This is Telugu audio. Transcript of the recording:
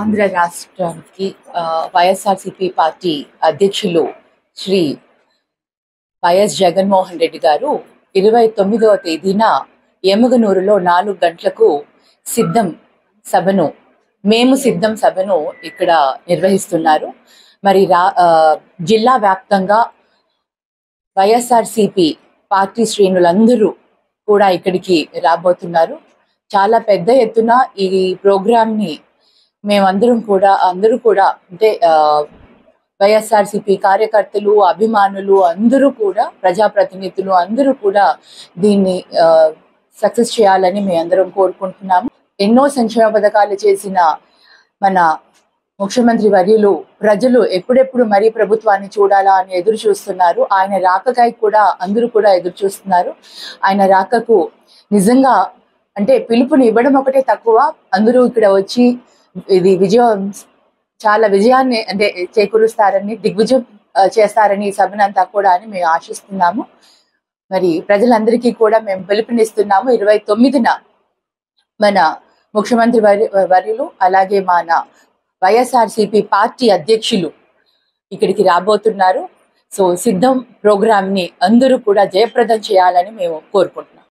ఆంధ్ర రాష్ట్రానికి ఆ, వైఎస్ఆర్సీపీ పార్టీ అధ్యక్షులు శ్రీ వైఎస్ జగన్మోహన్ రెడ్డి గారు ఇరవై తొమ్మిదవ తేదీన ఎమ్మగనూరులో నాలుగు గంటలకు సిద్ధం సభను మేము సిద్ధం సభను ఇక్కడ నిర్వహిస్తున్నారు మరి రా ఆ, జిల్లా వ్యాప్తంగా వైఎస్ఆర్సిపి పార్టీ శ్రేణులందరూ కూడా ఇక్కడికి రాబోతున్నారు చాలా పెద్ద ఎత్తున ఈ ప్రోగ్రామ్ని మేమందరం కూడా అందరూ కూడా అంటే ఆ, వైఎస్ఆర్సిపి కార్యకర్తలు అభిమానులు అందరూ కూడా ప్రజాప్రతినిధులు అందరూ కూడా దీన్ని సక్సెస్ చేయాలని మేము అందరం కోరుకుంటున్నాము ఎన్నో సంక్షేమ పథకాలు చేసిన మన ముఖ్యమంత్రి వర్యులు ప్రజలు ఎప్పుడెప్పుడు మరీ ప్రభుత్వాన్ని చూడాలా అని ఎదురు చూస్తున్నారు ఆయన రాకకై కూడా అందరూ కూడా ఎదురు చూస్తున్నారు ఆయన రాకకు నిజంగా అంటే పిలుపుని ఇవ్వడం ఒకటే తక్కువ అందరూ ఇక్కడ వచ్చి ఇది విజయం చాలా విజయాన్ని అంటే చేకూరుస్తారని దిగ్విజయం ఆ, చేస్తారని ఈ సభనంతా కూడా అని మేము ఆశిస్తున్నాము మరి ప్రజలందరికీ కూడా మేము పిలుపునిస్తున్నాము ఇరవై తొమ్మిదిన మన ముఖ్యమంత్రి వరి వర్యులు అలాగే మన వైఎస్ఆర్సిపి పార్టీ అధ్యక్షులు ఇక్కడికి రాబోతున్నారు సో సిద్ధం ప్రోగ్రామ్ ని అందరూ కూడా జయప్రదం చేయాలని మేము కోరుకుంటున్నాం